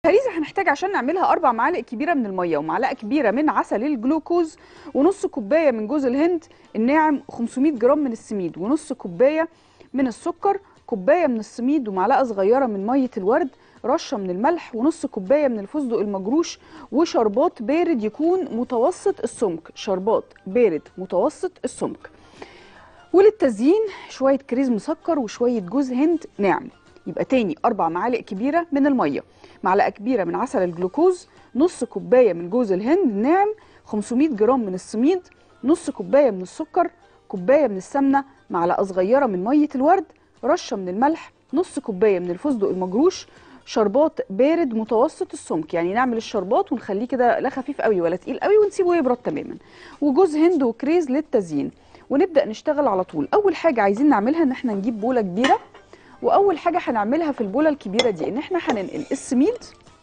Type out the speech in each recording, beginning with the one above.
الهريسه هنحتاج عشان نعملها اربع معالق كبيره من الميه ومعلقه كبيره من عسل الجلوكوز ونص كوبايه من جوز الهند الناعم 500 جرام من السميد ونص كوبايه من السكر كوبايه من السميد ومعلقه صغيره من ميه الورد رشه من الملح ونص كوبايه من الفستق المجروش وشربات بارد يكون متوسط السمك شربات بارد متوسط السمك وللتزيين شويه كريز مسكر وشويه جوز هند ناعم يبقى تاني اربع معالق كبيره من الميه معلقه كبيره من عسل الجلوكوز نص كوبايه من جوز الهند ناعم 500 جرام من السميد نص كوبايه من السكر كوبايه من السمنه معلقه صغيره من ميه الورد رشه من الملح نص كوبايه من الفستق المجروش شربات بارد متوسط السمك يعني نعمل الشربات ونخليه كده لا خفيف قوي ولا تقيل قوي ونسيبه يبرد تماما وجوز هند وكريز للتزيين ونبدا نشتغل على طول اول حاجه عايزين نعملها ان احنا نجيب بوله كبيره واول حاجه هنعملها في البوله الكبيره دي ان احنا هننقل السميد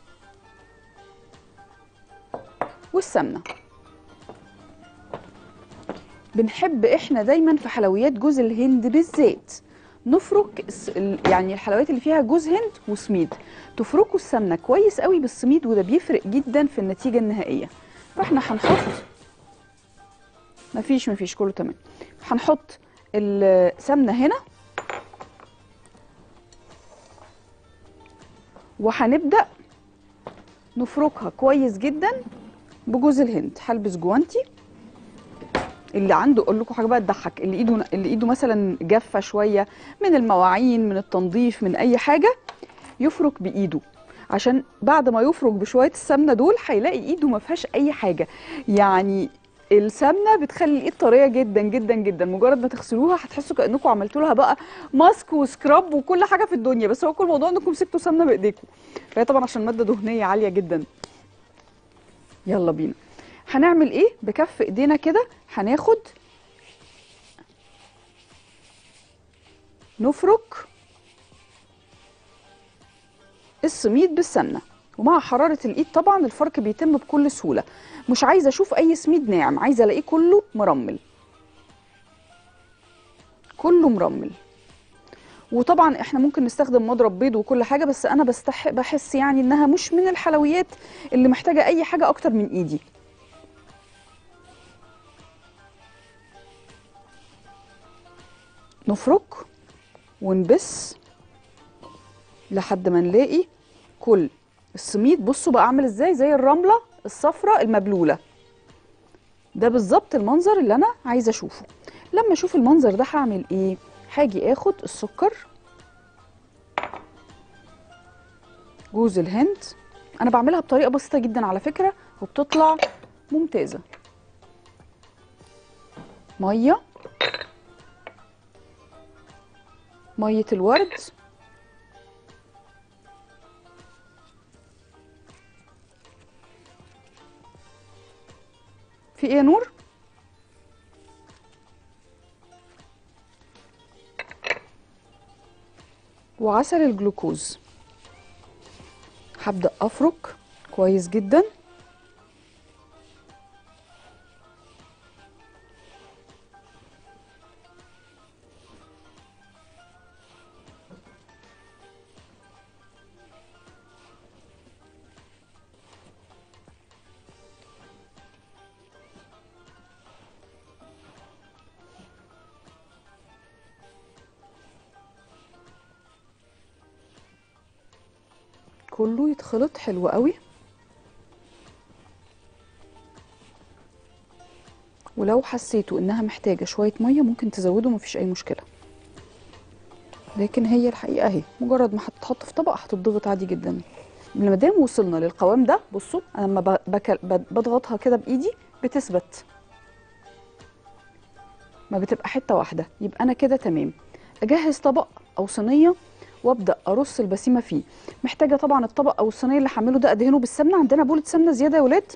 والسمنه بنحب احنا دايما في حلويات جوز الهند بالذات نفرك الس- ال- يعني الحلويات اللي فيها جوز هند وسميد تفركوا السمنه كويس قوي بالسميد وده بيفرق جدا في النتيجه النهائيه فاحنا هنحط مفيش مفيش كله تمام هنحط السمنه هنا وهنبدا نفركها كويس جدا بجوز الهند هلبس جوانتي اللي عنده اقول لكم حاجه بقى تضحك اللي ايده اللي ايده مثلا جافه شويه من المواعين من التنظيف من اي حاجه يفرك بايده عشان بعد ما يفرك بشويه السمنه دول هيلاقي ايده ما فيهاش اي حاجه يعني السمنه بتخلي الايد طريه جدا جدا جدا مجرد ما تغسلوها هتحسوا كانكم عملتوا لها بقى ماسك وسكراب وكل حاجه في الدنيا بس هو كل الموضوع انكم مسكتوا سمنه بايديكم فهي طبعا عشان ماده دهنيه عاليه جدا يلا بينا هنعمل ايه بكف ايدينا كده هناخد نفرك السميد بالسمنه ومع حراره الايد طبعا الفرك بيتم بكل سهوله مش عايزه اشوف اي سميد ناعم عايزه الاقيه كله مرمل كله مرمل وطبعا احنا ممكن نستخدم مضرب بيض وكل حاجه بس انا بستح بحس يعني انها مش من الحلويات اللي محتاجه اي حاجه اكتر من ايدي نفرك ونبس لحد ما نلاقي كل السميد بصوا بقى عامل ازاي زي الرمله الصفراء المبلوله ده بالظبط المنظر اللي انا عايزه اشوفه لما اشوف المنظر ده هعمل ايه هاجي اخد السكر جوز الهند انا بعملها بطريقه بسيطه جدا على فكره وبتطلع ممتازه ميه ميه الورد في ايه يا نور وعسل الجلوكوز هبدأ أفرك كويس جدا كله يتخلط حلو قوي ولو حسيتوا انها محتاجه شويه ميه ممكن تزودوا مفيش اي مشكله لكن هي الحقيقه اهي مجرد ما هتتحط في طبق هتتضغط عادي جدا ما دام وصلنا للقوام ده بصوا انا لما ب- بك- ب- بضغطها كده بايدي بتثبت ما بتبقى حته واحده يبقى انا كده تمام اجهز طبق او صينيه وابدا ارص البسيمه فيه محتاجه طبعا الطبق او الصينيه اللي هعمله ده ادهنه بالسمنه عندنا بوله سمنه زياده يا ولاد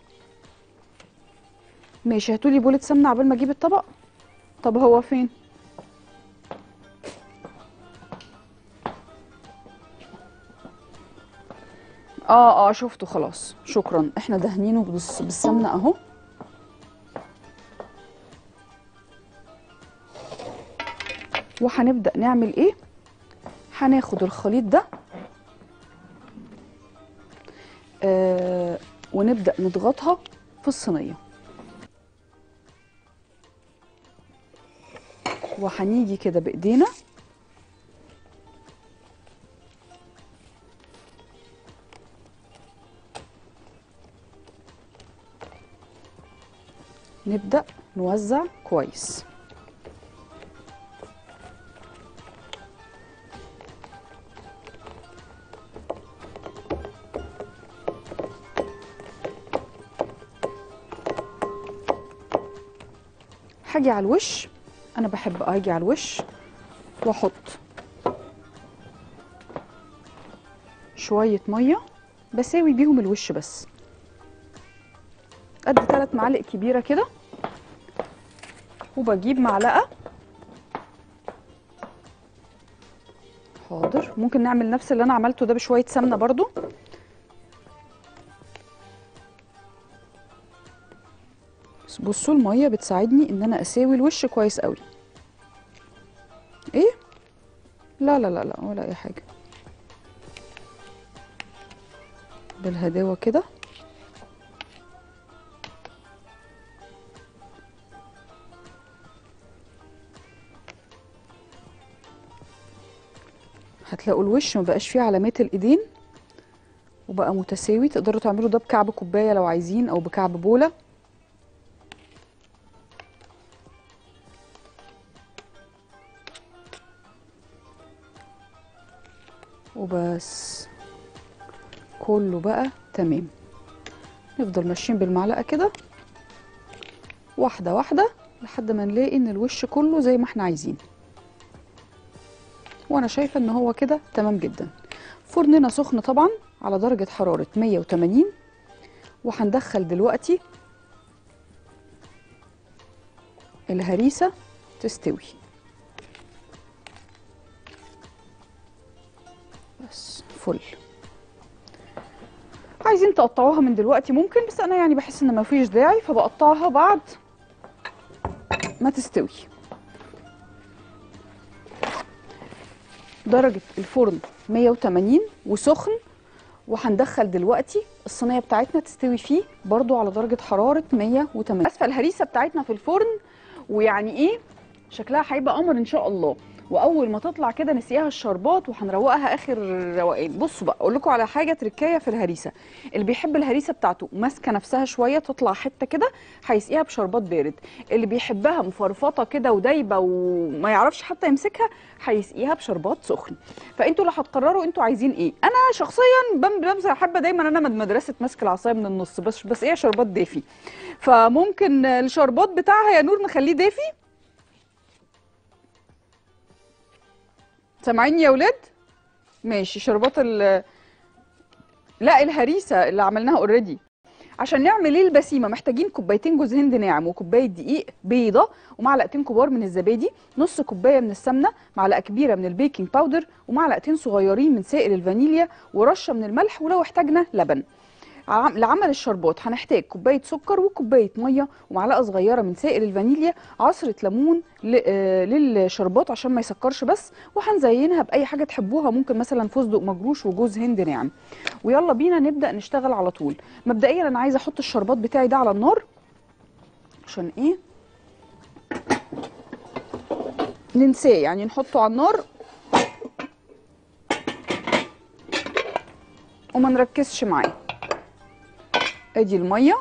ماشي هاتولي بوله سمنه عبال ما اجيب الطبق طب هو فين اه اه شفته خلاص شكرا احنا دهنينه بالس- بالسمنه اهو وهنبدا نعمل ايه هناخد الخليط ده آه ونبدا نضغطها في الصينيه وهنيجي كده بايدينا نبدا نوزع كويس هاجي على الوش انا بحب اجي على الوش واحط شويه ميه بساوي بيهم الوش بس قد ثلاث معالق كبيره كده وبجيب معلقه حاضر ممكن نعمل نفس اللي انا عملته ده بشويه سمنه برضو بس بصوا الميه بتساعدني ان انا اساوي الوش كويس قوي ايه لا لا لا لا ولا اي حاجه بالهداوه كده هتلاقوا الوش ما بقاش فيه علامات الايدين وبقى متساوي تقدروا تعملوا ده بكعب كوبايه لو عايزين او بكعب بوله وبس كله بقى تمام نفضل ماشيين بالمعلقه كده واحده واحده لحد ما نلاقي ان الوش كله زي ما احنا عايزين وانا شايفه ان هو كده تمام جدا فرننا سخن طبعا على درجه حراره 180 وهندخل دلوقتي الهريسه تستوي بس فل عايزين تقطعوها من دلوقتي ممكن بس انا يعني بحس ان مفيش داعي فبقطعها بعد ما تستوي درجة الفرن 180 وسخن وهندخل دلوقتي الصينية بتاعتنا تستوي فيه برضو على درجة حرارة 180 اسفل الهريسة بتاعتنا في الفرن ويعني ايه شكلها هيبقى قمر ان شاء الله واول ما تطلع كده نسقيها الشربات وهنروقها اخر روقان بصوا بقى اقول لكم على حاجه تركايه في الهريسه اللي بيحب الهريسه بتاعته ماسكه نفسها شويه تطلع حته كده هيسقيها بشربات بارد اللي بيحبها مفرفطه كده ودايبه وما يعرفش حتى يمسكها هيسقيها بشربات سخن فانتوا اللي هتقرروا انتوا عايزين ايه انا شخصيا بم- بمسك حابه دايما انا من مدرسه مسك العصايه من النص بس بس ايه شربات دافي فممكن الشربات بتاعها يا نور نخليه دافي سامعيني يا ولاد ماشي شربات ال لا الهريسه اللي عملناها اوريدي عشان نعمل ايه البسيمه محتاجين كوبايتين جوز هند ناعم وكوبايه دقيق بيضه ومعلقتين كبار من الزبادي نص كوبايه من السمنه معلقه كبيره من البيكنج باودر ومعلقتين صغيرين من سائل الفانيليا ورشه من الملح ولو احتاجنا لبن عم- لعمل الشربات هنحتاج كوبايه سكر وكوبايه ميه ومعلقه صغيره من سائل الفانيليا عصره ليمون ل- آه، للشربات عشان ما يسكرش بس وهنزينها باي حاجه تحبوها ممكن مثلا فستق مجروش وجوز هند ناعم ويلا بينا نبدا نشتغل على طول مبدئيا انا عايزه احط الشربات بتاعي ده على النار عشان ايه ننساه يعني نحطه على النار وما نركزش معاه ادي الميه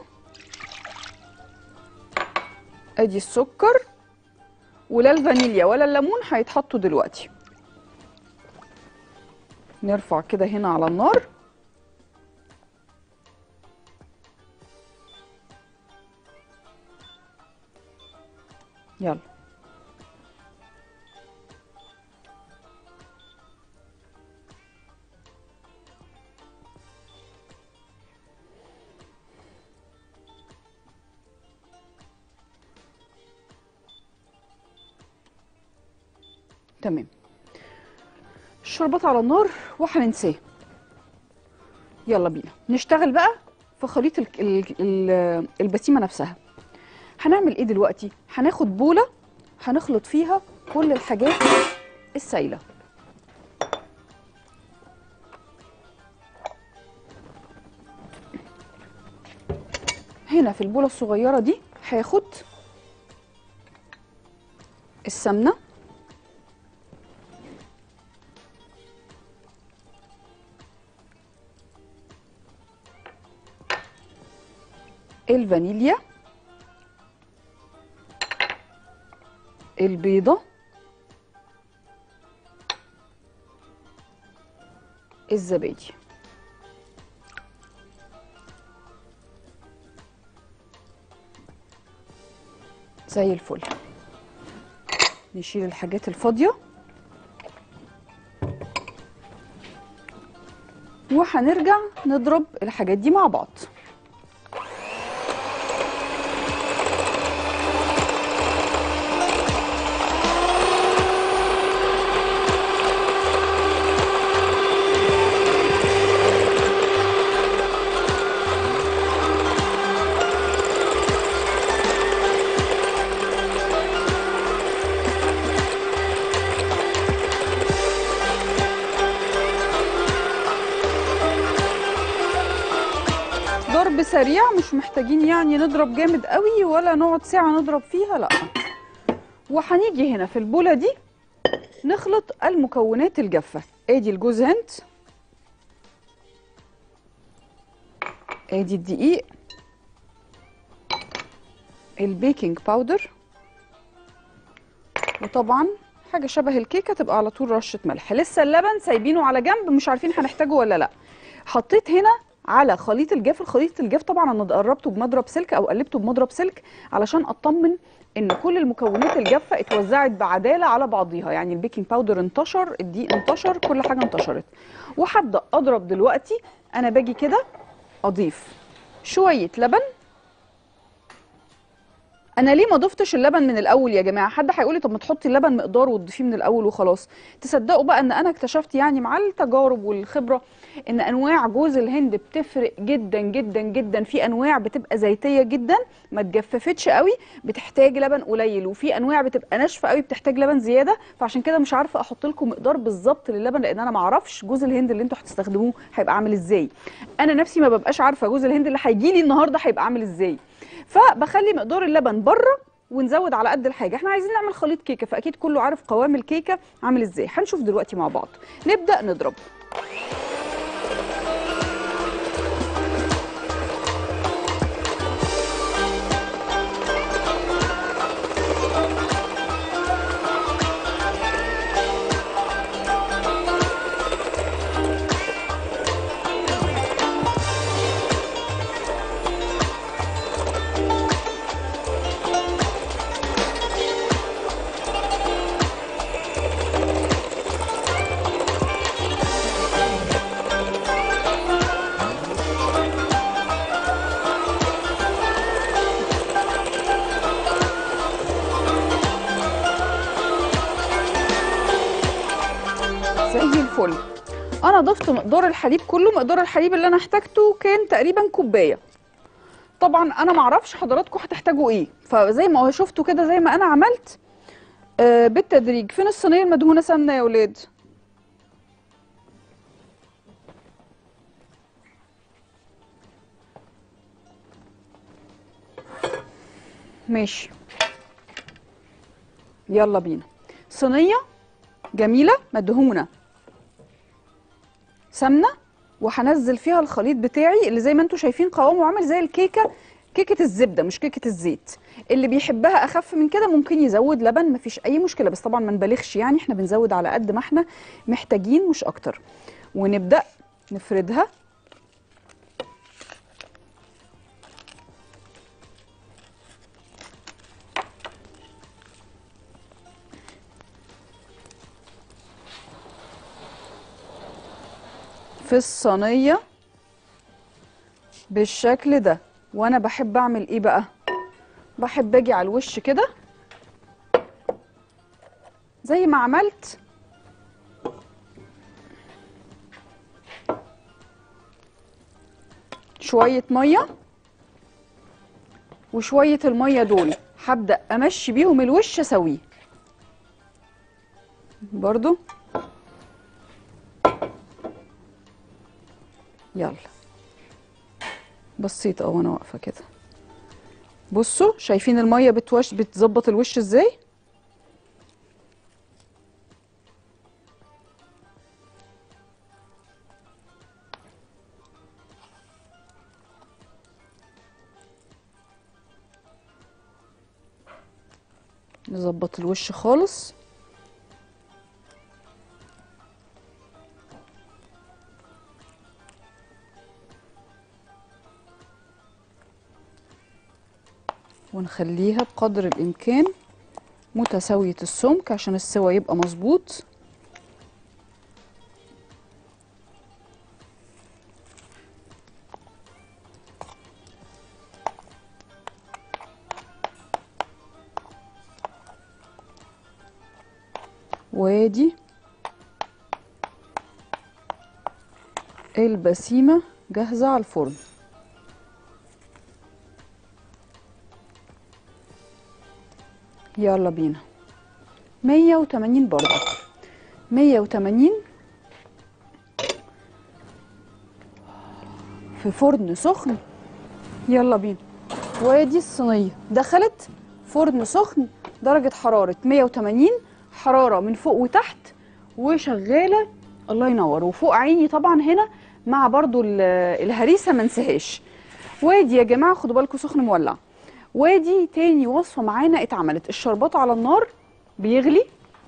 ادي السكر ولا الفانيليا ولا الليمون هيتحطوا دلوقتي نرفع كده هنا على النار يلا تمام الشربات على النار وهننساه يلا بينا نشتغل بقى في خليط ال ال ال البسيمه نفسها هنعمل ايه دلوقتي هناخد بوله هنخلط فيها كل الحاجات السايله هنا في البوله الصغيره دي هاخد السمنه الفانيليا البيضة الزبادي زي الفل نشيل الحاجات الفاضية وهنرجع نضرب الحاجات دي مع بعض ضرب سريع مش محتاجين يعني نضرب جامد قوي ولا نقعد ساعة نضرب فيها لا وهنيجي هنا في البولة دي نخلط المكونات الجافة ادي الجوز هند ادي الدقيق البيكنج باودر وطبعا حاجة شبه الكيكة تبقى على طول رشة ملح لسه اللبن سايبينه على جنب مش عارفين هنحتاجه ولا لا حطيت هنا على خليط الجاف الخليط الجاف طبعا انا قربته بمضرب سلك او قلبته بمضرب سلك علشان اطمن ان كل المكونات الجافه اتوزعت بعداله على بعضيها يعني البيكنج باودر انتشر الدقيق انتشر كل حاجه انتشرت وهبدا اضرب دلوقتي انا باجي كده اضيف شويه لبن انا ليه ما ضفتش اللبن من الاول يا جماعه حد هيقول لي طب ما تحطي اللبن مقدار وتضيفيه من الاول وخلاص تصدقوا بقى ان انا اكتشفت يعني مع التجارب والخبره ان انواع جوز الهند بتفرق جدا جدا جدا في انواع بتبقى زيتيه جدا ما تجففتش قوي بتحتاج لبن قليل وفي انواع بتبقى ناشفه قوي بتحتاج لبن زياده فعشان كده مش عارفه احط لكم مقدار بالظبط للبن لان انا ما اعرفش جوز الهند اللي انتوا هتستخدموه هيبقى عامل ازاي انا نفسي ما ببقاش عارفه جوز الهند اللي هيجي لي النهارده هيبقى عامل ازاي فبخلي مقدار اللبن بره ونزود على قد الحاجه احنا عايزين نعمل خليط كيكه فاكيد كله عارف قوام الكيكه عامل ازاي هنشوف دلوقتي مع بعض نبدا نضرب زي الفل انا ضفت مقدار الحليب كله مقدار الحليب اللي انا احتاجته كان تقريبا كوبايه طبعا انا معرفش حضراتكم هتحتاجوا ايه فزي ما شفتوا كده زي ما انا عملت آه بالتدريج فين الصينيه المدهونه سمنه يا ولاد ماشي يلا بينا صينيه جميله مدهونه سمنه وهنزل فيها الخليط بتاعي اللي زي ما انتم شايفين قوامه عامل زي الكيكه كيكه الزبده مش كيكه الزيت اللي بيحبها اخف من كده ممكن يزود لبن مفيش اي مشكله بس طبعا ما نبالغش يعني احنا بنزود على قد ما احنا محتاجين مش اكتر ونبدا نفردها في الصينيه بالشكل ده وانا بحب اعمل ايه بقى بحب اجي على الوش كده زي ما عملت شويه ميه وشويه الميه دول هبدا امشي بيهم الوش اسويه برضو يلا بصيت اه وانا واقفه كده بصوا شايفين الميه بتوش بتظبط الوش ازاي نظبط الوش خالص ونخليها بقدر الإمكان متساوية السمك عشان السوا يبقى مظبوط وادي البسيمة جاهزة على الفرن يلا بينا 180 برضه 180 في فرن سخن يلا بينا وادي الصينية دخلت فرن سخن درجة حرارة 180 حرارة من فوق وتحت وشغالة الله ينور وفوق عيني طبعا هنا مع برضو ال- الهريسة ما انساهاش وادي يا جماعة خدوا بالكم سخن مولع وادي تاني وصفة معانا اتعملت الشربات على النار بيغلي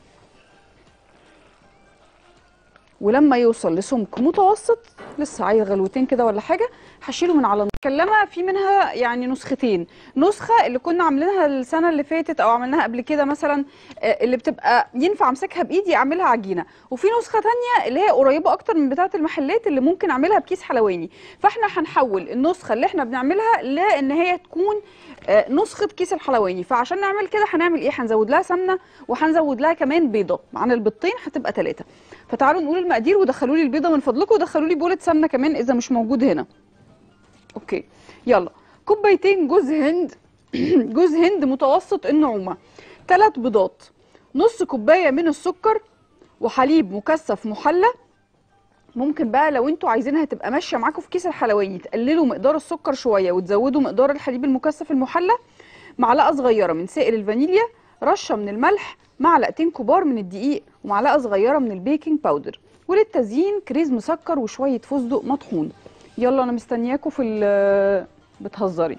ولما يوصل لسمك متوسط لسه عايز غلوتين كده ولا حاجه هشيله من على النار مكلمه في منها يعني نسختين نسخه اللي كنا عاملينها السنه اللي فاتت او عملناها قبل كده مثلا آه، اللي بتبقى ينفع امسكها بايدي اعملها عجينه وفي نسخه تانية اللي هي قريبه اكتر من بتاعه المحلات اللي ممكن اعملها بكيس حلواني فاحنا هنحول النسخه اللي احنا بنعملها لان هي تكون آه، نسخه كيس الحلواني فعشان نعمل كده هنعمل ايه هنزود لها سمنه وهنزود لها كمان بيضه عن البيضتين هتبقى ثلاثه فتعالوا نقول المقادير ودخلوا لي البيضه من فضلكم ودخلوا لي بوله سمنه كمان اذا مش موجود هنا اوكي يلا كوبايتين جوز هند جوز هند متوسط النعومه ثلاث بيضات نص كوبايه من السكر وحليب مكثف محلى ممكن بقى لو انتوا عايزينها تبقى ماشيه معاكم في كيس الحلواني تقللوا مقدار السكر شويه وتزودوا مقدار الحليب المكثف المحلى معلقه صغيره من سائل الفانيليا رشه من الملح معلقتين كبار من الدقيق ومعلقه صغيره من البيكنج باودر وللتزيين كريز مسكر وشويه فستق مطحون يلا انا مستنياكم في ال- بتهزري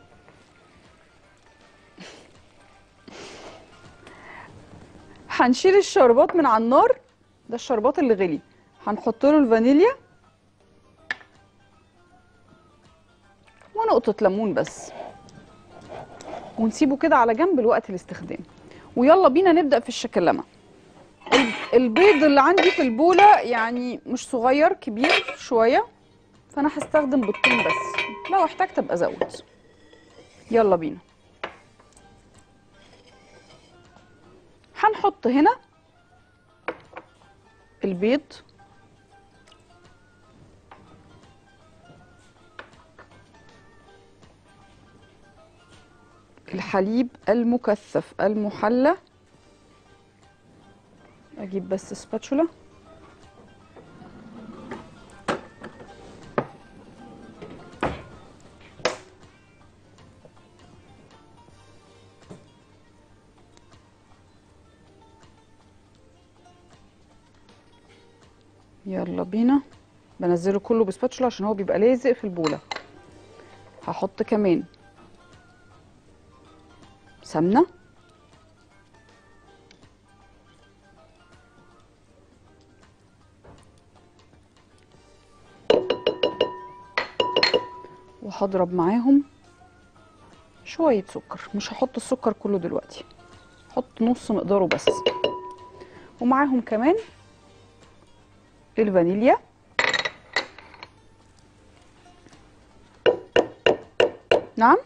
هنشيل الشربات من على النار ده الشربات اللي غلي هنحط له الفانيليا ونقطة ليمون بس ونسيبه كده على جنب لوقت الاستخدام ويلا بينا نبدأ في الشكلمة ال- البيض اللي عندي في البولة يعني مش صغير كبير شوية فأنا هستخدم بيضتين بس لو احتجت ابقى ازود يلا بينا هنحط هنا البيض الحليب المكثف المحلى اجيب بس سباتشولا يلا بينا بنزله كله بسباتشولا عشان هو بيبقى لازق في البولة هحط كمان سمنة وهضرب معاهم شوية سكر مش هحط السكر كله دلوقتي هحط نص مقداره بس ومعاهم كمان الفانيليا نعم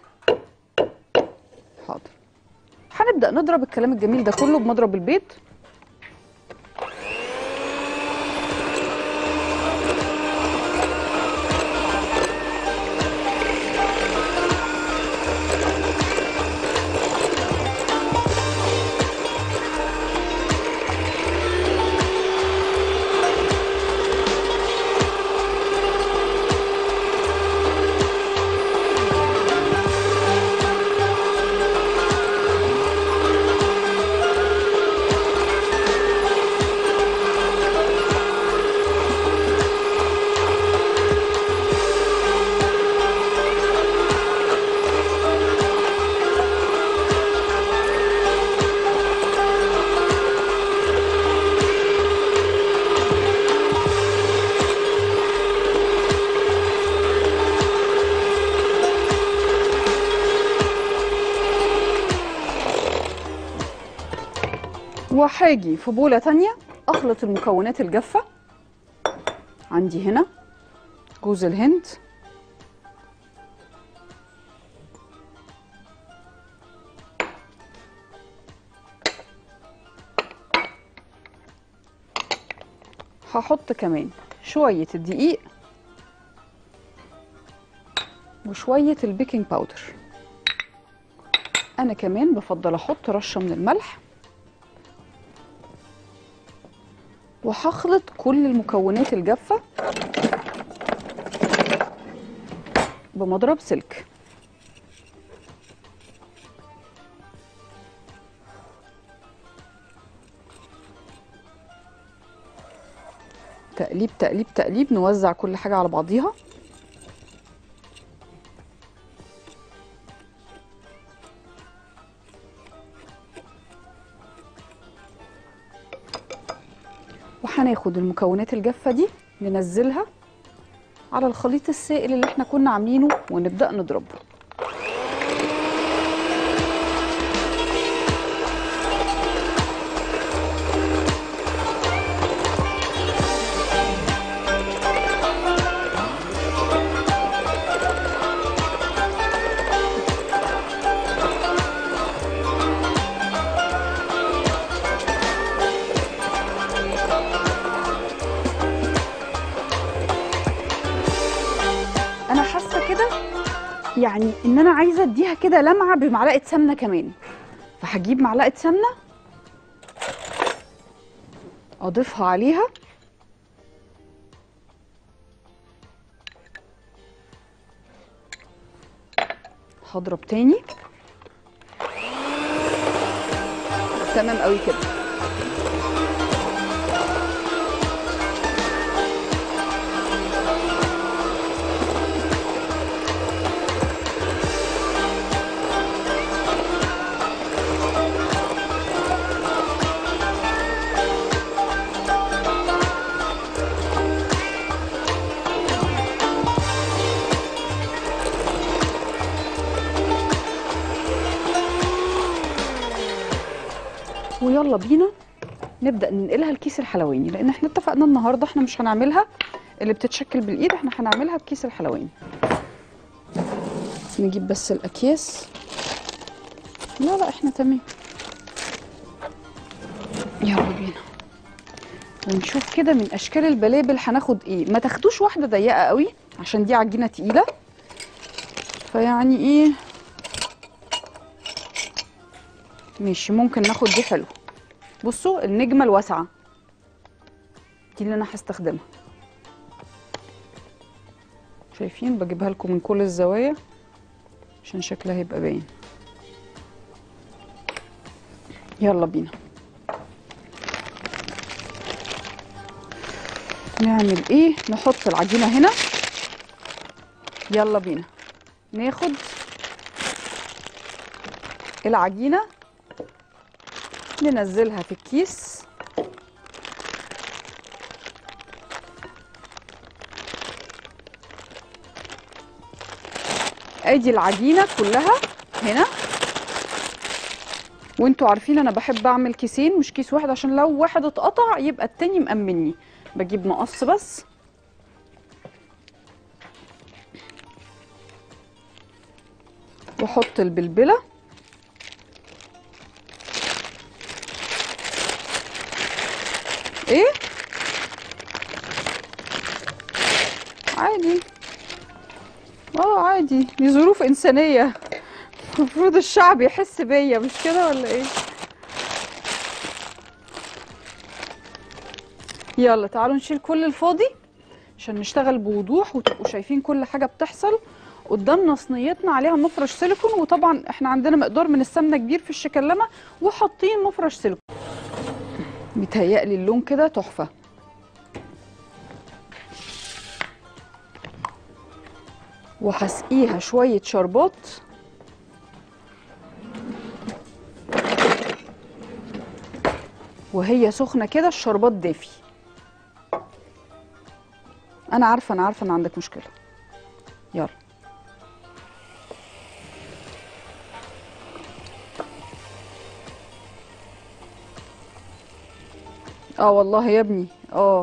حاضر هنبدأ نضرب الكلام الجميل ده كله بمضرب البيض وهاجي في بولة تانية اخلط المكونات الجافة عندي هنا جوز الهند هحط كمان شوية الدقيق وشوية البيكنج باودر أنا كمان بفضل أحط رشة من الملح وهخلط كل المكونات الجافة بمضرب سلك تقليب تقليب تقليب نوزع كل حاجة على بعضيها وهناخد المكونات الجافة دي ننزلها على الخليط السائل اللي احنا كنا عاملينه ونبدأ نضربه انا حاسه كده يعني ان انا عايزه اديها كده لمعه بمعلقه سمنه كمان فهجيب معلقه سمنه اضيفها عليها هضرب تاني تمام قوي كده ويلا بينا نبدا ننقلها الكيس الحلواني لان احنا اتفقنا النهارده احنا مش هنعملها اللي بتتشكل بالايد احنا هنعملها بكيس الحلواني نجيب بس الاكياس لا لا احنا تمام يلا بينا ونشوف كده من اشكال البلابل هناخد ايه ما تاخدوش واحده ضيقه قوي عشان دي عجينه تقيله فيعني ايه ماشي ممكن ناخد دي حلو بصوا النجمه الواسعه دي اللي انا هستخدمها شايفين بجيبها لكم من كل الزوايا عشان شكلها يبقى باين يلا بينا نعمل ايه نحط العجينه هنا يلا بينا ناخد العجينه ننزلها في الكيس ادي العجينه كلها هنا وانتوا عارفين انا بحب اعمل كيسين مش كيس واحد عشان لو واحد اتقطع يبقى التاني مأمني بجيب مقص بس واحط البلبله ايه عادي اه عادي دي ظروف انسانيه المفروض الشعب يحس بيا مش كده ولا ايه يلا تعالوا نشيل كل الفاضي عشان نشتغل بوضوح وتبقوا شايفين كل حاجه بتحصل قدامنا صينيتنا عليها مفرش سيليكون وطبعا احنا عندنا مقدار من السمنه كبير في الشكلمه وحاطين مفرش سيليكون متهيألي اللون كده تحفه وهسقيها شويه شربات وهي سخنه كده الشربات دافي انا عارفه انا عارفه ان عندك مشكله يلا اه والله يا ابني اه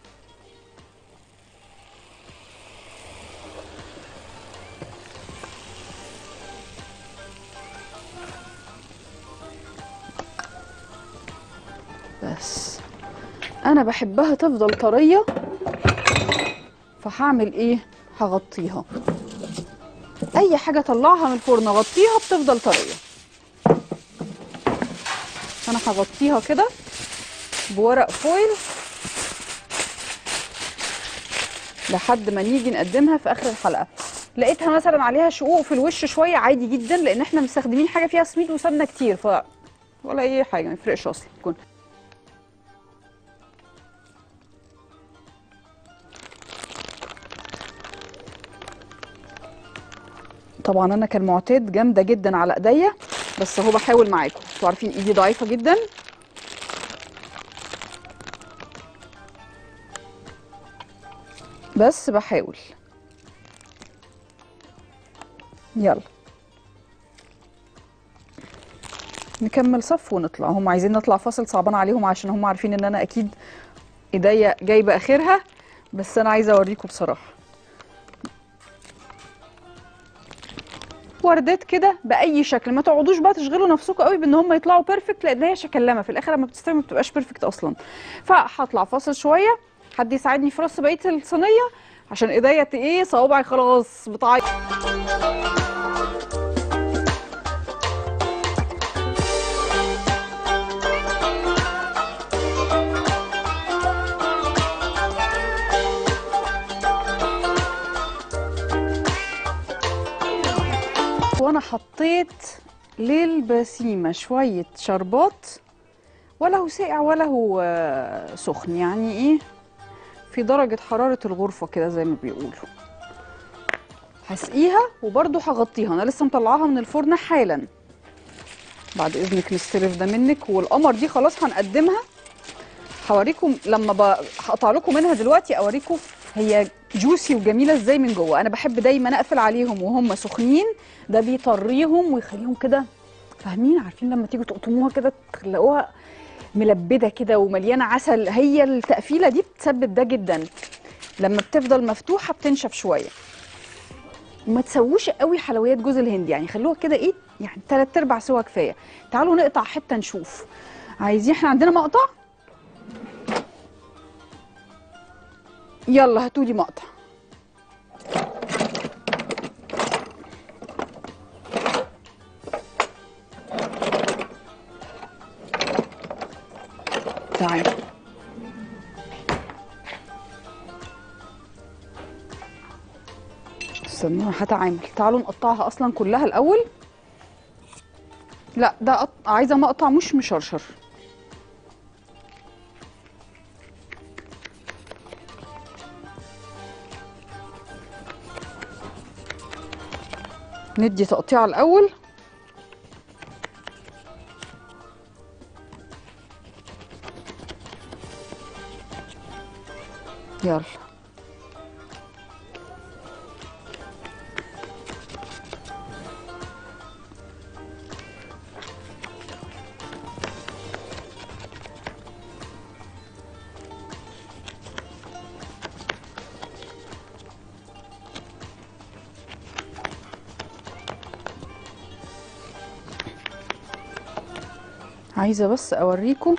بس انا بحبها تفضل طريه فهعمل ايه هغطيها اي حاجه اطلعها من الفرن اغطيها بتفضل طريه فانا هغطيها كده بورق فويل لحد ما نيجي نقدمها في اخر الحلقه لقيتها مثلا عليها شقوق في الوش شويه عادي جدا لان احنا مستخدمين حاجه فيها سميد وسمنه كتير ف ولا اي حاجه ما يفرقش اصلا كن طبعا انا كان معتاد جامده جدا على ايديا بس اهو بحاول معاكم انتوا عارفين ايدي ضعيفه جدا بس بحاول يلا نكمل صف ونطلع هم عايزين نطلع فاصل صعبان عليهم عشان هم عارفين ان انا اكيد ايديا جايبه اخرها بس انا عايزه اوريكم بصراحه وردات كده باي شكل ما تقعدوش بقى تشغلوا نفسكم قوي بان هم يطلعوا بيرفكت لان هي شكلمه في الاخر لما بتستوي ما بتبقاش بيرفكت اصلا فهطلع فاصل شويه حد يساعدني في رص بقيه الصينيه عشان ايديا ت- ايه صوابعي خلاص بتعيط وانا حطيت للبسيمه شويه شربات ولا هو ساقع ولا هو آه، سخن يعني ايه في درجه حراره الغرفه كده زي ما بيقولوا هسقيها وبرده هغطيها انا لسه مطلعاها من الفرن حالا بعد اذنك نستلف ده منك والقمر دي خلاص هنقدمها هوريكم لما ب- هقطع لكم منها دلوقتي اوريكم هي جوسي وجميله ازاي من جوه انا بحب دايما اقفل عليهم وهم سخنين ده بيطريهم ويخليهم كده فاهمين عارفين لما تيجوا تقطموها كده تلاقوها ملبده كده ومليانه عسل هي التقفيله دي بتسبب ده جدا لما بتفضل مفتوحه بتنشف شويه وما تسووش قوي حلويات جوز الهند يعني خلوها كده ايه يعني تلات ارباع سوا كفايه تعالوا نقطع حته نشوف عايزين احنا عندنا مقطع يلا هاتولي مقطع تعالى استنوا انا هتعامل تعالوا نقطعها اصلا كلها الاول لا ده قط... عايزه مقطع مش مشرشر ندي تقطيع الاول يلا عايزه بس اوريكم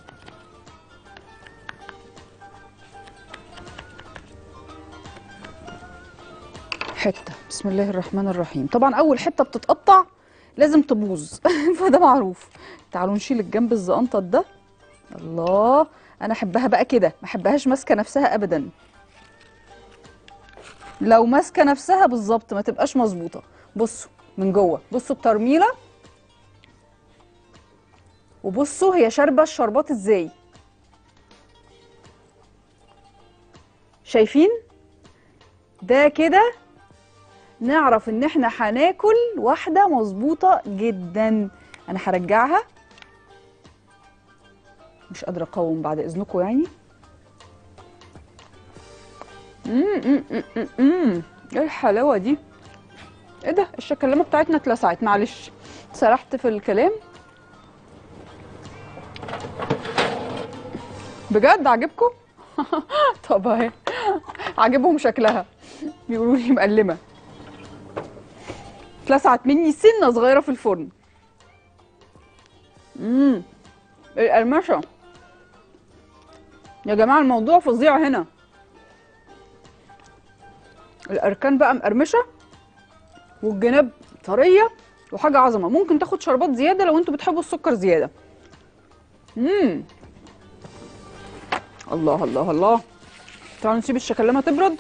حته بسم الله الرحمن الرحيم طبعا اول حته بتتقطع لازم تبوظ فده معروف تعالوا نشيل الجنب الزقنطط ده الله انا احبها بقى كده ما احبهاش ماسكه نفسها ابدا لو ماسكه نفسها بالظبط ما تبقاش مظبوطه بصوا من جوه بصوا الترميله وبصوا هي شاربه الشربات ازاي شايفين ده كده نعرف ان احنا هناكل واحده مظبوطه جدا انا هرجعها مش قادره اقاوم بعد اذنكم يعني امم أمم، أمم، أمم. ايه الحلاوه دي ايه ده الشكلمه بتاعتنا اتلسعت معلش سرحت في الكلام بجد عجبكم طب اهي عجبهم شكلها بيقولوا لي مقلمه اتلسعت مني سنه صغيره في الفرن امم القرمشه يا جماعه الموضوع فظيع هنا الاركان بقى مقرمشه والجناب طريه وحاجه عظمه ممكن تاخد شربات زياده لو انتوا بتحبوا السكر زياده امم الله الله الله تعالوا نسيب الشكلمه تبرد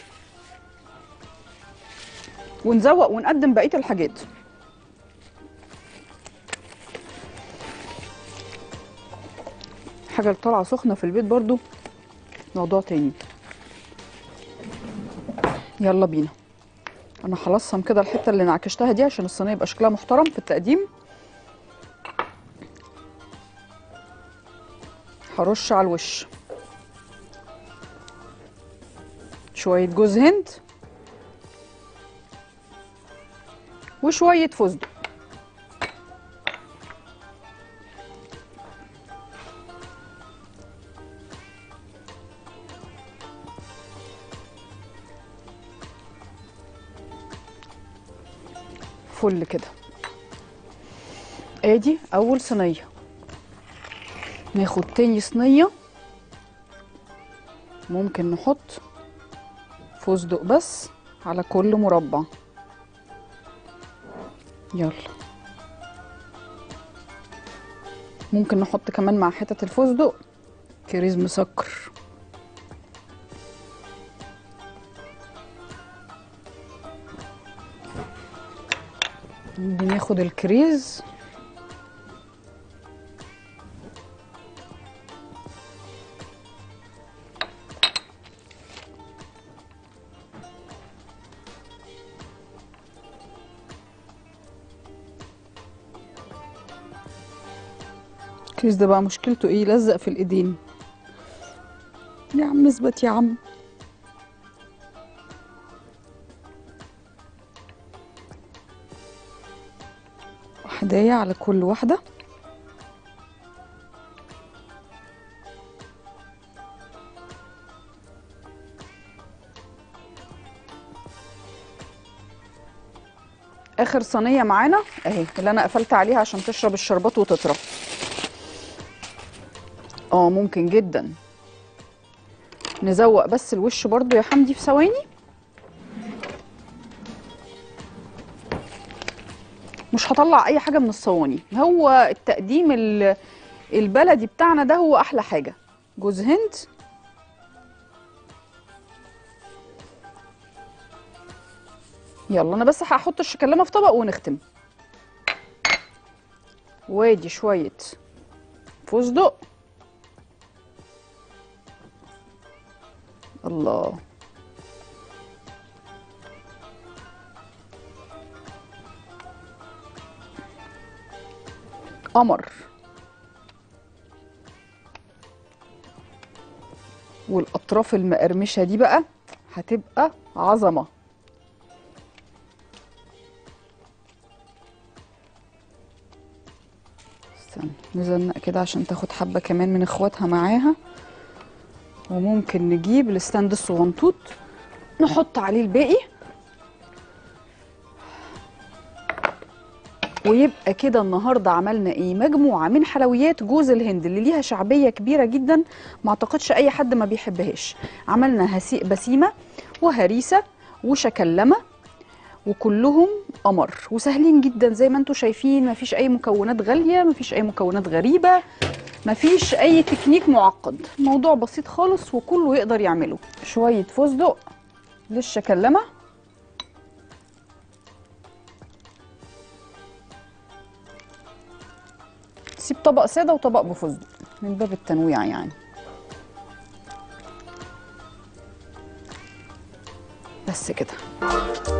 ونزوق ونقدم بقيه الحاجات حاجه اللي طالعه سخنه في البيت برضو موضوع تاني يلا بينا انا هلصم كده الحته اللي نعكشتها دي عشان الصينيه يبقى شكلها محترم في التقديم هرش على الوش شويه جوز هند وشويه فستق فل كده ادي اول صينيه ناخد تاني صينيه ممكن نحط فستق بس على كل مربع يلا ممكن نحط كمان مع حتة الفستق كريز مسكر بناخد الكريز الكريز ده بقى مشكلته ايه يلزق في الايدين يا عم اثبت يا عم واحداية على كل واحدة اخر صينيه معانا اهي اللي انا قفلت عليها عشان تشرب الشربات وتطرى اه ممكن جدا نزوق بس الوش برضو يا حمدي في ثواني مش هطلع اي حاجه من الصواني هو التقديم ال- البلدي بتاعنا ده هو احلى حاجه جوز هند يلا انا بس هحط الشكلمه في طبق ونختم وادي شويه فستق الله قمر والاطراف المقرمشه دي بقى هتبقى عظمه استنى نزنق كده عشان تاخد حبه كمان من اخواتها معاها وممكن نجيب الستاند الصغنطوط نحط عليه الباقي ويبقى كده النهارده عملنا ايه مجموعه من حلويات جوز الهند اللي ليها شعبيه كبيره جدا ما اعتقدش اي حد ما بيحبهاش عملنا هسي بسيمه وهريسه وشكلمه وكلهم قمر وسهلين جدا زي ما انتم شايفين مفيش اي مكونات غاليه مفيش اي مكونات غريبه مفيش اي تكنيك معقد الموضوع بسيط خالص وكله يقدر يعمله شويه فستق للشكلمه سيب طبق ساده وطبق بفستق من باب التنويع يعني بس كده